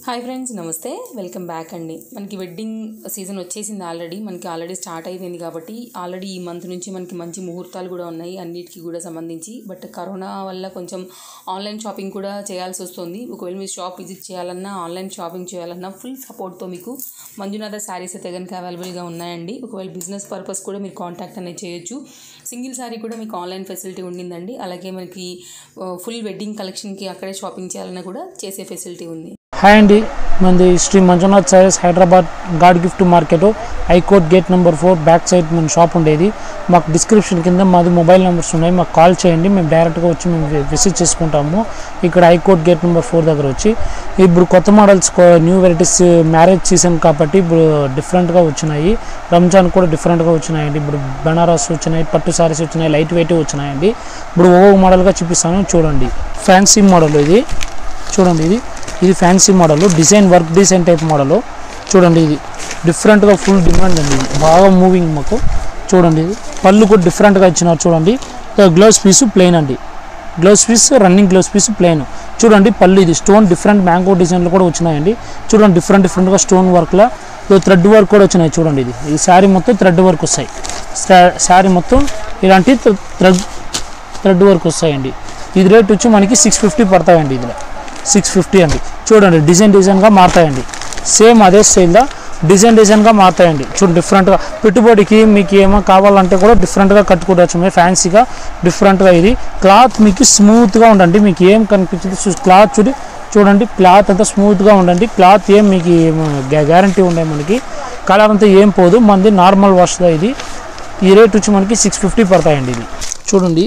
Hi friends నమస్తే welcome back అండి మనకి వెడ్డింగ్ సీజన్ వచ్చేసింది ఆల్రెడీ మనకి ఆల్రెడీ స్టార్ట్ అయిపోయింది కాబట్టి ఆల్రెడీ ఈ మంత్ నుంచి మనకి మంచి ముహూర్తాలు కూడా ఉన్నాయి అన్నిటికీ కూడా సంబంధించి బట్ కరోనా వల్ల కొంచెం ఆన్లైన్ షాపింగ్ కూడా చేయాల్సి వస్తుంది ఒకవేళ మీరు షాప్ విజిట్ చేయాలన్నా ఆన్లైన్ షాపింగ్ చేయాలన్నా ఫుల్ సపోర్ట్తో మీకు మంజునాథ శారీస్ అయితే కనుక అవైలబుల్గా ఉన్నాయండి ఒకవేళ బిజినెస్ పర్పస్ కూడా మీరు కాంటాక్ట్ అనేది చేయొచ్చు సింగిల్ శారీ కూడా మీకు ఆన్లైన్ ఫెసిలిటీ ఉండిందండి అలాగే మనకి ఫుల్ వెడ్డింగ్ కలెక్షన్కి అక్కడే షాపింగ్ చేయాలన్నా కూడా చేసే ఫెసిలిటీ ఉంది హాయ్ అండి మనది Shri Manjunath sarees Hyderabad god gift market high court gate number four back side మన షాప్ ఉండేది మాకు డిస్క్రిప్షన్ కింద మాది మొబైల్ నెంబర్స్ ఉన్నాయి మాకు కాల్ చేయండి మేము డైరెక్ట్గా వచ్చి మేము విజిట్ చేసుకుంటాము ఇక్కడ హైకోర్ట్ గేట్ నెంబర్ ఫోర్ దగ్గర వచ్చి ఇప్పుడు కొత్త models new varieties marriage season కాబట్టి ఇప్పుడు డిఫరెంట్గా వచ్చినాయి రంజాన్ కూడా డిఫరెంట్గా వచ్చినాయండి ఇప్పుడు బెనారస్ వచ్చినాయి పట్టు సారీస్ వచ్చినాయి లైట్ వెయిట్ వచ్చినాయండి ఇప్పుడు ఒక్కొక్క మోడల్గా చూపిస్తాను చూడండి ఫ్యాన్సీ మోడల్ ఇది చూడండి ఇది ఇది fancy model design work design type model చూడండి ఇది డిఫరెంట్గా ఫుల్ డిమాండ్ అండి ఇది బాగా మూవింగ్ మాకు చూడండి ఇది పళ్ళు కూడా డిఫరెంట్గా ఇచ్చినారు చూడండి గ్లౌస్ పీస్ ప్లెయిన్ అండి blouse piece running blouse piece plain చూడండి పళ్ళు ఇది స్టోన్ డిఫరెంట్ మ్యాంగో డిజైన్లు కూడా వచ్చినాయండి చూడండి డిఫరెంట్ డిఫరెంట్గా స్టోన్ వర్క్లో థ్రెడ్ వర్క్ కూడా వచ్చినాయి చూడండి ఇది ఈ శారీ మొత్తం థ్రెడ్ వర్క్ వస్తాయి శారీ మొత్తం ఇలాంటి థ్రెడ్ థ్రెడ్ వర్క్ వస్తాయండి ఇది రేట్ వచ్చి మనకి సిక్స్ ఫిఫ్టీ పడతాయండి ఇదిలో సిక్స్ ఫిఫ్టీ అండి చూడండి డిజైన్ డిజైన్గా మారుతాయండి సేమ్ అదే స్టైల్లో డిజైన్ డిజైన్గా మారుతాయండి చూడండి డిఫరెంట్గా పెట్టుబడికి మీకు ఏమో కావాలంటే కూడా డిఫరెంట్గా కట్టుకోవచ్చు మీరు ఫ్యాన్సీగా డిఫరెంట్గా ఇది క్లాత్ మీకు స్మూత్గా ఉండండి మీకు ఏం కనిపించదు క్లాత్ చూడి చూడండి క్లాత్ అంతా స్మూత్గా ఉండండి క్లాత్ ఏం మీకు గ్యారంటీ ఉండే మనకి కలర్ అంతా ఏం పోదు మనది నార్మల్ వాష్లో ఇది ఈ రేట్ వచ్చి మనకి సిక్స్ ఫిఫ్టీ పడతాయండి ఇది చూడండి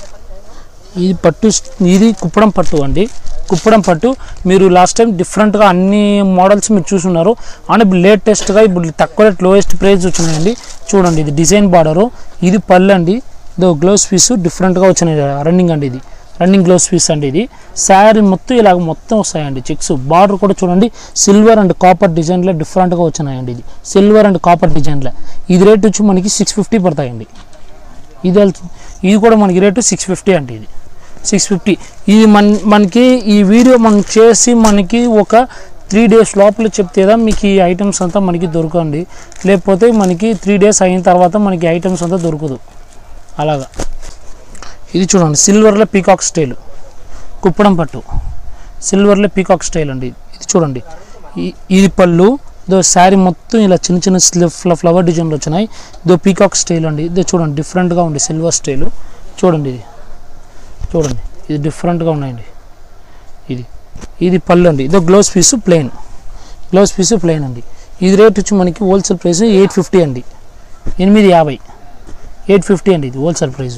ఇది పట్టు ఇది కుప్పడం పట్టు అండి కుప్పడం పట్టు మీరు లాస్ట్ టైం డిఫరెంట్గా అన్ని మోడల్స్ మీరు చూసున్నారు అని ఇప్పుడు లేటెస్ట్గా ఇప్పుడు తక్కువ రేట్ లోయెస్ట్ ప్రైస్ వచ్చినాయండి చూడండి ఇది డిజైన్ బార్డరు ఇది పళ్ళు అండి ఇదో గ్లౌస్ పీస్ డిఫరెంట్గా వచ్చినాయి రన్నింగ్ అండి ఇది రన్నింగ్ గ్లౌస్ పీస్ అండి ఇది శారీ మొత్తం ఇలాగ మొత్తం వస్తాయండి చెక్స్ బార్డర్ కూడా చూడండి సిల్వర్ అండ్ కాపర్ డిజైన్లో డిఫరెంట్గా వచ్చినాయండి ఇది సిల్వర్ అండ్ కాపర్ డిజైన్లో ఇది రేట్ వచ్చి మనకి సిక్స్ ఫిఫ్టీ పడతాయండి ఇది ఇది కూడా మనకి రేటు సిక్స్ ఫిఫ్టీ అండి ఇది సిక్స్ ఫిఫ్టీ ఇది మన మనకి ఈ వీడియో మనం చేసి మనకి ఒక త్రీ డేస్ లోపల చెప్తేదా మీకు ఈ ఐటమ్స్ అంతా మనకి దొరకండి లేకపోతే మనకి త్రీ డేస్ అయిన తర్వాత మనకి ఐటమ్స్ అంతా దొరకదు అలాగా ఇది చూడండి సిల్వర్లో పీకాక్ స్టైల్ కుప్పడం పట్టు సిల్వర్లో పీకాక్ స్టైల్ అండి ఇది చూడండి ఈ- ఇది పళ్ళు ఇదో శారీ మొత్తం ఇలా చిన్న చిన్న స్లిఫ్ ఫ్లవర్ డిజైన్లు వచ్చినాయి ఇదో పీకాక్ స్టైల్ అండి ఇదో చూడండి డిఫరెంట్గా ఉంది సిల్వర్ స్టైల్ చూడండి ఇది చూడండి ఇది డిఫరెంట్గా ఉన్నాయండి ఇది ఇది పళ్ళు అండి ఇదో blouse piece plain blouse piece plain అండి ఇది రేట్ వచ్చి మనకి హోల్సేల్ ప్రైస్ ఎయిట్ ఫిఫ్టీ అండి ఎనిమిది యాభై ఎయిట్ ఫిఫ్టీ అండి ఇది హోల్సేల్ ప్రైస్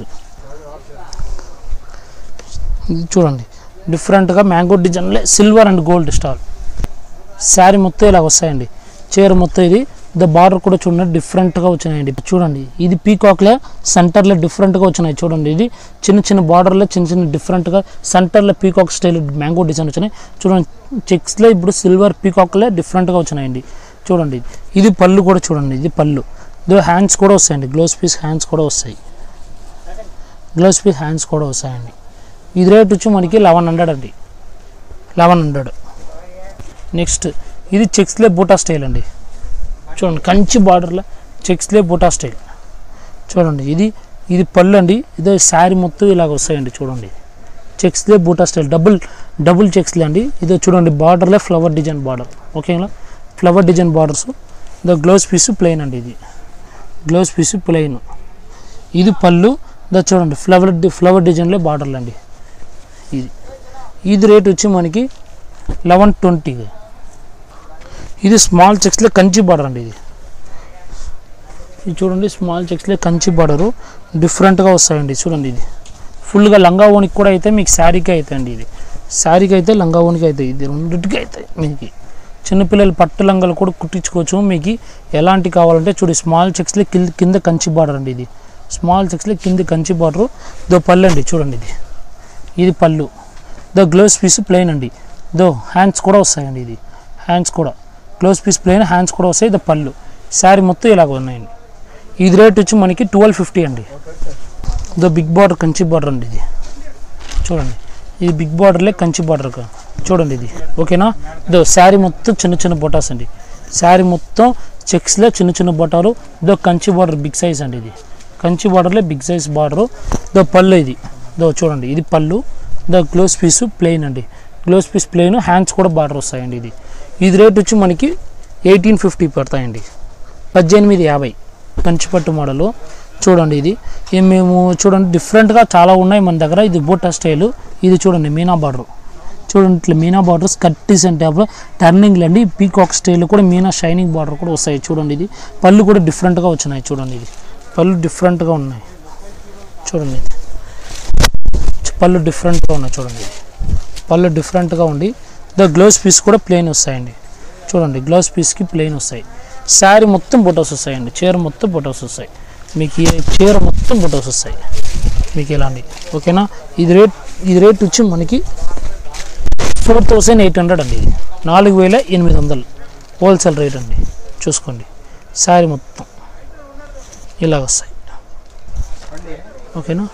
ఇది చూడండి డిఫరెంట్గా మ్యాంగో డిజైన్లే silver and gold star sari మొత్తం ఇలా వస్తాయండి చీర మొత్తం ఇది ద బార్డర్ కూడా చూడండి డిఫరెంట్గా వచ్చినాయండి చూడండి ఇది పీకాక్లే సెంటర్లో డిఫరెంట్గా వచ్చినాయి చూడండి ఇది చిన్న చిన్న బార్డర్లో చిన్న చిన్న డిఫరెంట్గా సెంటర్లో పీకాక్ స్టైల్ మ్యాంగో డిజైన్ వచ్చినాయి చూడండి చెక్స్లో ఇప్పుడు సిల్వర్ పీకాక్లే డిఫరెంట్గా వచ్చినాయండి చూడండి ఇది పళ్ళు కూడా చూడండి ఇది పళ్ళు ఇది హ్యాండ్స్ కూడా వస్తాయండి గ్లోవ్స్ పీస్ హ్యాండ్స్ కూడా వస్తాయి గ్లోవ్స్ పీస్ హ్యాండ్స్ కూడా వస్తాయండి ఇది రేట్ వచ్చి మనకి లెవెన్ హండ్రెడ్ అండి లెవెన్ హండ్రెడ్ నెక్స్ట్ ఇది చెక్స్లే బూటా స్టైల్ అండి చూడండి కంచి బార్డర్లో చెక్స్లే బూటా స్టైల్ చూడండి ఇది ఇది పళ్ళు అండి ఇదే శారీ మొత్తం ఇలాగ వస్తాయండి చూడండి చెక్స్లే బూటా స్టైల్ డబుల్ డబుల్ చెక్స్లే అండి ఇదో చూడండి బార్డర్లే ఫ్లవర్ డిజైన్ బార్డర్ ఓకేనా ఫ్లవర్ డిజైన్ బార్డర్స్ ఇదో గ్లౌస్ పీస్ ప్లెయిన్ అండి ఇది గ్లౌస్ పీస్ ప్లెయిన్ ఇది పళ్ళు దా చూడండి ఫ్లవర్ డి- ఫ్లవర్ డిజైన్లో బార్డర్లు అండి ఇది ఇది రేట్ వచ్చి మనకి లెవెన్ ట్వంటీ ఇది స్మాల్ చెక్స్లో కంచి బార్డర్ అండి ఇది ఇది చూడండి స్మాల్ చెక్స్లో కంచి బార్డరు డిఫరెంట్గా వస్తాయండి చూడండి ఇది ఫుల్గా లంగా ఓనికి కూడా అయితే మీకు శారీకి అవుతాయండి ఇది శారీకి అయితే లంగా ఓనికి అవుతాయి ఇది రెండింటికి అవుతాయి మీకు చిన్నపిల్లలు పట్టు లంగాలు కూడా కుట్టించుకోవచ్చు మీకు ఎలాంటి కావాలంటే చూడు స్మాల్ చెక్స్లో కింద కింద కంచి బార్డర్ అండి ఇది స్మాల్ చెక్స్లో కింద కంచి బార్డరు దో పళ్ళు అండి చూడండి ఇది ఇది పళ్ళు దో గ్లౌస్ పీస్ ప్లెయిన్ అండి దో హ్యాండ్స్ కూడా వస్తాయండి ఇది హ్యాండ్స్ కూడా గ్లౌస్ పీస్ ప్లెయిన్ హ్యాండ్స్ కూడా వస్తాయి ఇది పళ్ళు శారీ మొత్తం ఇలాగ ఉన్నాయండి ఇది రేట్ వచ్చి మనకి ట్వెల్వ్ ఫిఫ్టీ అండి దో బిగ్ బార్డర్ కంచి బార్డర్ అండి ఇది చూడండి ఇది బిగ్ బార్డర్లే కంచి బార్డర్ చూడండి ఇది ఓకేనా ఇదో శారీ మొత్తం చిన్న చిన్న బొటాస్ అండి శారీ మొత్తం చెక్స్లో చిన్న చిన్న బొటాలు ఇదో కంచి బార్డర్ బిగ్ సైజ్ అండి ఇది కంచి బార్డర్లే బిగ్ సైజ్ బార్డరు ఇదో పళ్ళు ఇది ఇదో చూడండి ఇది పళ్ళు ఇదో గ్లోస్ పీసు ప్లెయిన్ అండి గ్లోస్ పీస్ ప్లెయిన్ హ్యాండ్స్ కూడా బార్డర్ వస్తాయండి ఇది ఇది రేట్ వచ్చి మనకి ఎయిటీన్ ఫిఫ్టీ పడతాయండి పద్దెనిమిది యాభై కంచిపట్టు మోడలు చూడండి ఇది ఇది మేము చూడండి డిఫరెంట్గా చాలా ఉన్నాయి మన దగ్గర ఇది బూటా స్టైలు ఇది చూడండి మీనా బార్డర్ చూడండి ఇట్లా మీనా బార్డర్ స్కట్ డిజైన్ టైప్లో టర్నింగ్లు అండి పీకాక్ స్టైల్ కూడా మీనా షైనింగ్ బార్డర్ కూడా వస్తాయి చూడండి ఇది పళ్ళు కూడా డిఫరెంట్గా వచ్చినాయి చూడండి ఇది పళ్ళు డిఫరెంట్గా ఉన్నాయి చూడండి ఇది. పళ్ళు డిఫరెంట్గా ఉన్నాయి చూడండి ఇది పళ్ళు డిఫరెంట్గా ఉండి ద గ్లౌస్ పీస్ కూడా ప్లెయిన్ వస్తాయండి చూడండి గ్లౌస్ పీస్కి ప్లెయిన్ వస్తాయి శారీ మొత్తం బొటోస్ వస్తాయండి చీర మొత్తం బొటోస్ వస్తాయి మీకు ఈ చీర మొత్తం బొటోస్ వస్తాయి మీకు ఇలాంటి ఓకేనా ఇది రేట్ ఇది రేట్ వచ్చి మనకి ఫోర్ థౌసండ్ ఎయిట్ హండ్రెడ్ అండి ఇది నాలుగు వేల ఎనిమిది వందలు హోల్సేల్ రేట్ అండి చూసుకోండి శారీ మొత్తం ఇలాగ వస్తాయి ఓకేనా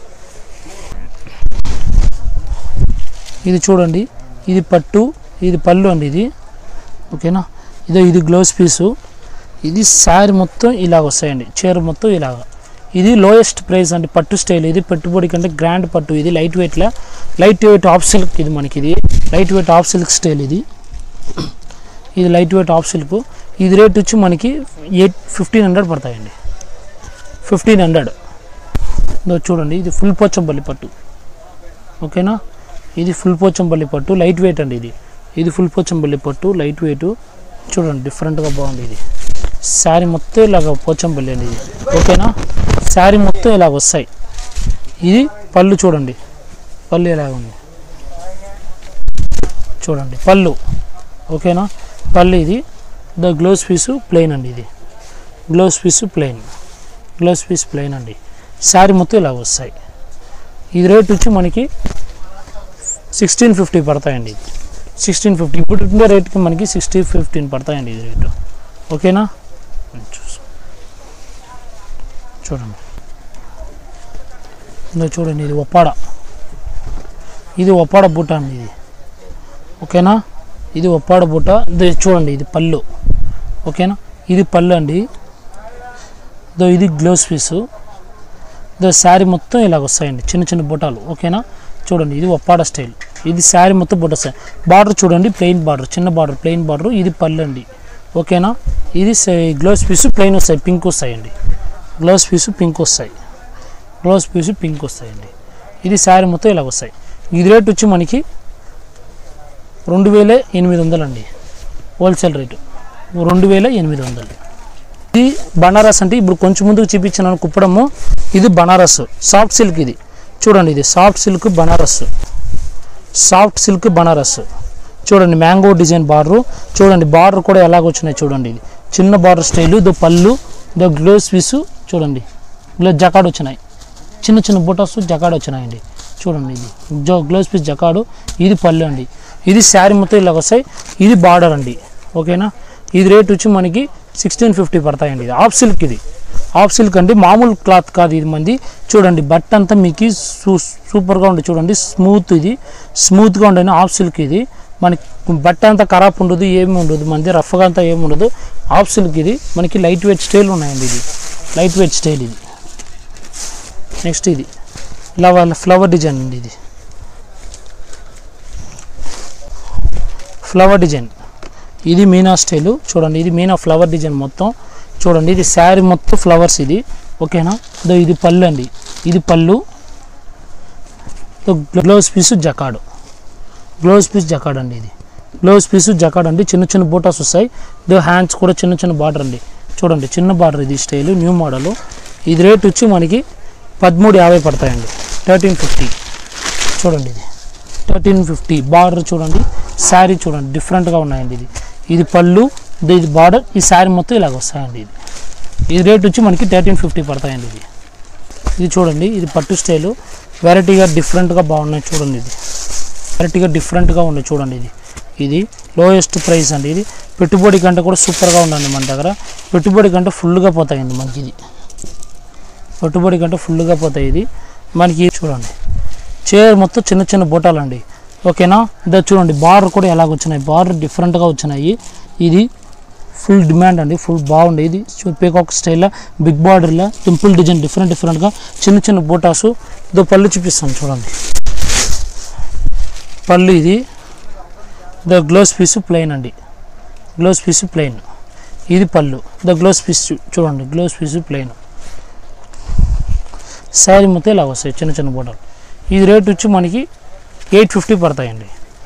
ఇది చూడండి ఇది పట్టు ఇది పళ్ళు అండి ఇది ఓకేనా ఇదో ఇది గ్లౌస్ పీసు ఇది శారీ మొత్తం ఇలాగ వస్తాయండి చీర మొత్తం ఇలాగ ఇది లోయెస్ట్ ప్రైస్ అండి పట్టు స్టైల్ ఇది పెట్టుబడి కంటే గ్రాండ్ పట్టు ఇది లైట్ వెయిట్లా లైట్ వెయిట్ ఆఫ్ సిల్క్ ఇది మనకి ఇది light weight of silk style ఇది ఇది లైట్ వెయిట్ ఆఫ్ సిల్క్ ఇది రేట్ వచ్చి మనకి ఎయిట్ ఫిఫ్టీన్ హండ్రెడ్ పడతాయండి ఫిఫ్టీన్ హండ్రెడ్ చూడండి ఇది ఫుల్ పోచంపల్లి పట్టు ఓకేనా ఇది ఫుల్ పోచంపల్లి పట్టు లైట్ వెయిట్ అండి ఇది ఇది ఫుల్ పోచంపల్లి పట్టు లైట్ వెయిట్ చూడండి డిఫరెంట్గా బాగుంది ఇది శారీ మొత్తం ఇలాగ పోచంపల్లి అండి ఇది ఓకేనా శారీ మొత్తం ఇలాగ వస్తాయి ఇది పళ్ళు చూడండి పళ్ళు ఇలాగ ఉంది చూడండి పళ్ళు ఓకేనా పళ్ళు ఇది ద గ్లౌస్ పీసు ప్లెయిన్ అండి ఇది blouse piece plain blouse piece plain అండి శారీ మొత్తం ఇలాగ వస్తాయి ఇది రేట్ వచ్చి మనకి సిక్స్టీన్ ఫిఫ్టీ పడతాయండి సిక్స్టీన్ ఫిఫ్టీ ఇప్పుడు ఉండే రేట్కి మనకి సిక్స్టీ ఫిఫ్టీన్ పడతాయండి ఇది రేటు ఓకేనా చూసు చూడండి ఇందో చూడండి ఇది ఒప్పాడ ఇది ఒప్పాడ బుట్ట అండి ఇది ఓకేనా ఇది ఒప్పాడ బుట్ట ఇది చూడండి ఇది పళ్ళు ఓకేనా ఇది పళ్ళు అండి ఇదో ఇది గ్లౌస్ పీసు ఇదో శారీ మొత్తం ఇలాగ వస్తాయండి చిన్న చిన్న బుట్టాలు ఓకేనా చూడండి ఇది ఒప్పాడ స్టైల్ ఇది శారీ మొత్తం బుట్ట స్టైల్ బార్డర్ చూడండి ప్లెయిన్ బార్డర్ చిన్న బార్డర్ ప్లెయిన్ బార్డర్ ఇది పళ్ళు అండి ఓకేనా ఇది గ్లౌస్ పీసు ప్లెయిన్ వస్తాయి పింక్ వస్తాయండి గ్లౌస్ పీసు పింక్ వస్తాయి గ్లౌస్ పీసు పింక్ వస్తాయండి ఇది శారీ మొత్తం ఇలాగ వస్తాయి ఇది రేట్ వచ్చి మనకి రెండు వేల ఎనిమిది వందలు అండి హోల్సేల్ రేటు రెండు వేల ఎనిమిది వందలు ఇది బనారస్ అంటే ఇప్పుడు కొంచెం ముందుకు చూపించినాను కుప్పడము ఇది బనారస్ సాఫ్ట్ సిల్క్ ఇది చూడండి ఇది soft silk Banaras soft silk Banaras చూడండి మ్యాంగో డిజైన్ బార్డర్ చూడండి బార్డర్ కూడా ఎలాగ వచ్చినాయి చూడండి ఇది చిన్న బార్డర్ స్టైలు ఇదో పళ్ళు ఇదో గ్లోస్ పీసు చూడండి ఇలా జకాడ్ వచ్చినాయి చిన్న చిన్న బుటాస్ జకాడ్ వచ్చినాయండి చూడండి ఇది జో గ్లోస్ పీస్ జకాడు ఇది పళ్ళు అండి ఇది శారీ మొత్తం ఇలాగ వస్తాయి ఇది బార్డర్ అండి ఓకేనా ఇది రేట్ వచ్చి మనకి సిక్స్టీన్ ఫిఫ్టీ పడతాయండి ఇది ఆఫ్ సిల్క్ ఇది ఆఫ్ సిల్క్ అండి మామూలు క్లాత్ కాదు ఇది మంది చూడండి బట్ట అంతా మీకు సూ సూపర్గా ఉంది చూడండి స్మూత్ ఇది స్మూత్గా ఉండే ఆఫ్ సిల్క్ ఇది మనకి బట్ట అంతా ఖరాబ్ ఉండదు ఏమి ఉండదు మంది రఫ్గా అంతా ఏమి ఉండదు ఆఫ్ సిల్క్ ఇది మనకి లైట్ వెయిట్ స్టైల్ ఉన్నాయండి ఇది లైట్ వెయిట్ స్టైల్ ఇది నెక్స్ట్ ఇది ఫ్లవర్ ఫ్లవర్ డిజైన్ అండి ఇది ఫ్లవర్ డిజైన్ ఇది మీనా స్టైలు చూడండి ఇది మీనా ఫ్లవర్ డిజైన్ మొత్తం చూడండి ఇది శారీ మొత్తం ఫ్లవర్స్ ఇది ఓకేనా ఇదో ఇది పళ్ళు అండి ఇది పళ్ళు blouse piece jacquard blouse piece jacquard అండి ఇది గ్లౌజ్ పీసు జకాడ్ అండి చిన్న చిన్న బూటాస్ వస్తాయి ఇదో హ్యాండ్స్ కూడా చిన్న చిన్న బార్డర్ అండి చూడండి చిన్న బార్డర్ ఇది స్టైల్ న్యూ మోడల్ ఇది రేట్ వచ్చి మనకి పదమూడు యాభై పడతాయండి థర్టీన్ ఫిఫ్టీ చూడండి ఇది థర్టీన్ ఫిఫ్టీ బార్డర్ చూడండి శారీ చూడండి డిఫరెంట్గా ఉన్నాయండి ఇది ఇది పళ్ళు ఇది ఇది బార్డర్ ఈ శారీ మొత్తం ఇలాగ వస్తాయండి ఇది ఇది రేట్ వచ్చి మనకి థర్టీన్ ఫిఫ్టీ పడతాయండి ఇది ఇది చూడండి ఇది పట్టు స్టైలు వెరైటీగా డిఫరెంట్గా బాగున్నాయి చూడండి ఇది వెరైటీగా డిఫరెంట్గా ఉంది చూడండి ఇది ఇది లోయెస్ట్ ప్రైస్ అండి ఇది పెట్టుబడి కంటే కూడా సూపర్గా ఉందండి మన దగ్గర పెట్టుబడి కంటే ఫుల్గా పోతాయండి మనకి ఇది పెట్టుబడి కంటే ఫుల్గా పోతాయి ఇది మనకి చూడండి చీర మొత్తం చిన్న చిన్న బూటాలండి ఓకేనా ఇదో చూడండి బార్డర్ కూడా ఎలాగ వచ్చినాయి బార్డర్ డిఫరెంట్గా వచ్చినాయి ఇది ఫుల్ డిమాండ్ అండి ఫుల్ బాగుంది ఇది పీకాక్ స్టైల్లో బిగ్ బార్డర్లో సింపుల్ డిజైన్ డిఫరెంట్ డిఫరెంట్గా చిన్న చిన్న బూటాసు ఇదో పళ్ళు చూపిస్తాను చూడండి పళ్ళు ఇది ద గ్లోస్ పీస్ ప్లెయిన్ అండి గ్లోస్ పీస్ ప్లెయిన్ ఇది పళ్ళు ద గ్లోస్ పీస్ చూడండి గ్లోస్ పీస్ ప్లెయిన్ శారీ మొత్తం ఇలా వస్తాయి చిన్న చిన్న బూటలు ఇది రేట్ వచ్చి మనకి ఎయిట్ ఫిఫ్టీ పడతాయండి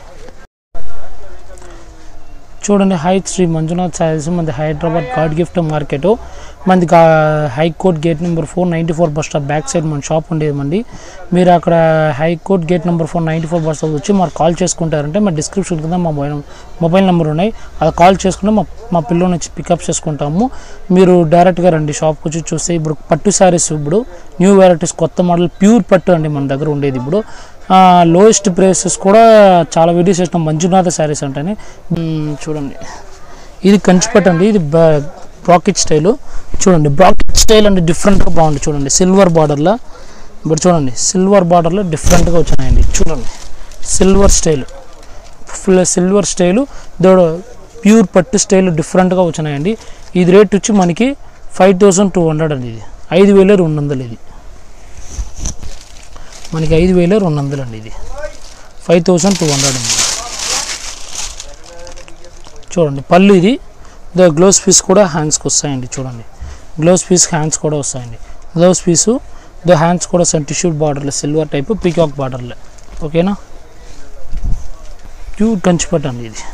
చూడండి హై శ్రీ మంజునాథ్ సారీస్ మనది హైదరాబాద్ గాడ్ గిఫ్ట్ మార్కెట్ మనది high court gate number four ninety four bus stop back side మన షాప్ ఉండేది మండి మీరు అక్కడ high court gate number four ninety four bus stop వచ్చి మాకు కాల్ చేసుకుంటారంటే మా డిస్క్రిప్షన్ కింద మా మొబైల్ మొబైల్ నెంబర్ ఉన్నాయి అది కాల్ చేసుకుంటే మా మా పిల్లని వచ్చి పికప్ చేసుకుంటాము మీరు డైరెక్ట్గా రండి షాప్కి వచ్చి చూస్తే ఇప్పుడు పట్టు శారీస్ ఇప్పుడు న్యూ వెరైటీస్ కొత్త మోడల్ ప్యూర్ పట్టు అండి మన దగ్గర ఉండేది ఇప్పుడు లోయెస్ట్ ప్రైసెస్ కూడా చాలా వీడియోస్ చేసినాం మంజునాథ శారీస్ అంటేనే మ్మ్, చూడండి ఇది కంచిపట్టు అండి ఇది బ్రాకెట్ స్టైల్ చూడండి బ్రాకెట్ స్టైల్ అంటే డిఫరెంట్గా బాగుంది చూడండి సిల్వర్ బార్డర్లో ఇప్పుడు చూడండి సిల్వర్ బార్డర్లో డిఫరెంట్గా వచ్చినాయండి చూడండి silver style full silver style దోడ ప్యూర్ పట్టు స్టైల్ డిఫరెంట్గా వచ్చినాయండి ఇది రేట్ వచ్చి మనకి ఫైవ్ థౌసండ్ టూ హండ్రెడ్ అండి ఇది ఐదు వేల రెండు వందలు ఇది మనకి ఐదు వేల రెండు వందలు అండి ఇది ఫైవ్ థౌసండ్ టూ హండ్రెడ్ అండి చూడండి పళ్ళు ఇది ద గ్లోవ్స్ పీస్ కూడా హ్యాండ్స్కి వస్తాయండి చూడండి గ్లోవ్స్ పీస్ హ్యాండ్స్ కూడా వస్తాయండి గ్లోవ్స్ పీసు ద హ్యాండ్స్ కూడా సన్ టిష్యూ బార్డర్లో సిల్వర్ టైప్ పీకాక్ బార్డర్లో ఓకేనా ప్యూర్ కంచిపట్టు అండి ఇది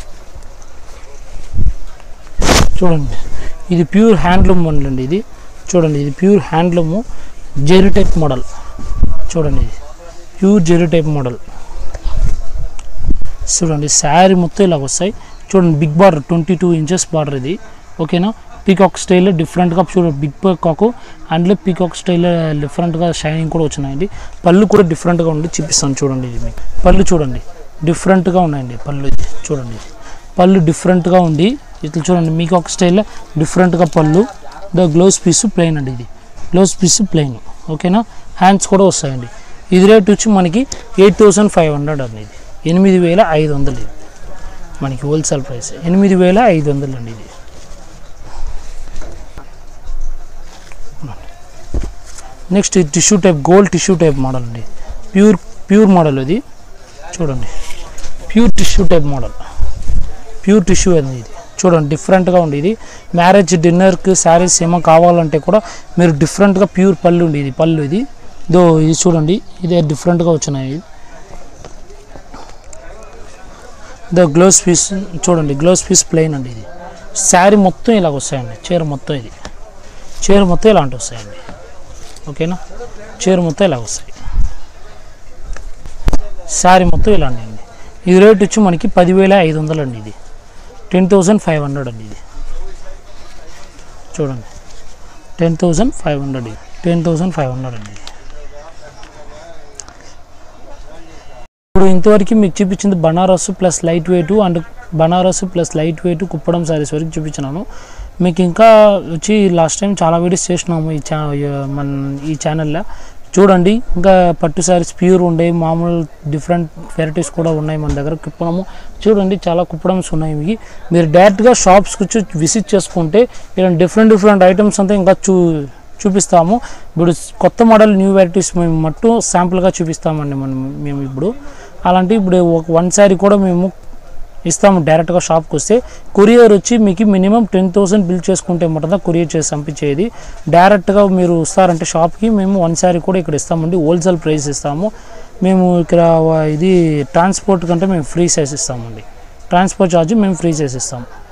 చూడండి ఇది ప్యూర్ హ్యాండ్లూమ్ మోడల్ అండి ఇది చూడండి ఇది ప్యూర్ హ్యాండ్లూము జెరీ టైప్ మోడల్ చూడండి ఇది ప్యూర్ జెరీ టైప్ మోడల్ చూడండి శారీ మొత్తం ఇలాగ వస్తాయి చూడండి big border twenty two inches border ఇది ఓకేనా పీకాక్ స్టైల్ డిఫరెంట్గా చూడండి బిగ్ పీకాక్ అందులో పీకాక్ స్టైల్ డిఫరెంట్గా షైనింగ్ కూడా వచ్చినాయండి పళ్ళు కూడా డిఫరెంట్గా ఉండి చూపిస్తాను చూడండి ఇది మీకు పళ్ళు చూడండి డిఫరెంట్గా ఉన్నాయండి పళ్ళు ఇది చూడండి పళ్ళు డిఫరెంట్గా ఉంది ఇట్లా చూడండి మీకు ఒక స్టైల్లో డిఫరెంట్గా పళ్ళు ద గ్లోవ్స్ పీస్ ప్లెయిన్ అండి ఇది గ్లోవ్స్ పీస్ ప్లెయిన్ ఓకేనా హ్యాండ్స్ కూడా వస్తాయండి ఇది రేట్ వచ్చి మనకి ఎయిట్ థౌసండ్ ఫైవ్ హండ్రెడ్ అండి ఇది ఎనిమిది వేల ఐదు వందలు ఇది మనకి హోల్సేల్ ప్రైస్ ఎనిమిది వేల ఐదు వందలు అండి ఇది నెక్స్ట్ ఇది tissue type gold tissue type model అండి ప్యూర్ ప్యూర్ మోడల్ ఇది చూడండి pure tissue type model pure tissue అండి ఇది చూడండి డిఫరెంట్గా ఉంది ఇది మ్యారేజ్ డిన్నర్కి శారీస్ ఏమో కావాలంటే కూడా మీరు డిఫరెంట్గా ప్యూర్ పళ్ళు ఉంది ఇది పళ్ళు ఇది దో ఇది చూడండి ఇదే డిఫరెంట్గా వచ్చినాయి ద గ్లోవ్స్ పీస్ చూడండి గ్లోవ్స్ పీస్ ప్లెయిన్ అండి ఇది శారీ మొత్తం ఇలాగ వస్తాయండి చీర మొత్తం ఇది చీర మొత్తం ఇలాంటి వస్తాయండి ఓకేనా చీర మొత్తం ఇలాగ వస్తాయి శారీ మొత్తం ఇలాంటి అండి ఇది రేట్ వచ్చి మనకి పదివేల ఐదు వందలు అండి ఇది టెన్ థౌజండ్ ఫైవ్ హండ్రెడ్ అండి ఇది చూడండి టెన్ థౌజండ్ ఫైవ్ హండ్రెడ్ ఇది టెన్ థౌజండ్ ఫైవ్ హండ్రెడ్ అండి ఇది ఇప్పుడు ఇంతవరకు మీకు చూపించింది Banaras plus light weight and Banaras plus light weight Kuppadam sarees వరకు చూపించినాను మీకు ఇంకా వచ్చి లాస్ట్ టైం చాలా వీడియోస్ చేసినాము ఈ ఛా మన ఈ ఛానల్లో చూడండి ఇంకా పట్టు శారీస్ ప్యూర్ ఉండే మామూలు డిఫరెంట్ వెరైటీస్ కూడా ఉన్నాయి మన దగ్గర కుప్పడము చూడండి చాలా కుప్పడమ్స్ ఉన్నాయి మీకు మీరు డైరెక్ట్గా షాప్స్కి వచ్చి విజిట్ చేసుకుంటే ఇలా డిఫరెంట్ డిఫరెంట్ ఐటమ్స్ అంతా ఇంకా చూ చూపిస్తాము ఇప్పుడు కొత్త మోడల్ న్యూ వెరైటీస్ మేము మట్టు శాంపుల్గా చూపిస్తామండి మనం మేము ఇప్పుడు అలాంటి ఇప్పుడు ఒక వన్ శారీ కూడా మేము ఇస్తాము డైరెక్ట్గా షాప్కి వస్తే కొరియర్ వచ్చి మీకు మినిమం టెన్ థౌసండ్ బిల్ చేసుకుంటే మటదా కొరియర్ చేసి పంపించేది డైరెక్ట్గా మీరు వస్తారంటే షాప్కి మేము వన్ శారీ కూడా ఇక్కడ ఇస్తామండి హోల్సేల్ ప్రైస్ ఇస్తాము మేము ఇక్కడ వ- ఇది ట్రాన్స్పోర్ట్ కంటే మేము ఫ్రీ చేసి ఇస్తామండి ట్రాన్స్పోర్ట్ ఛార్జ్ మేము ఫ్రీ చేసి ఇస్తాము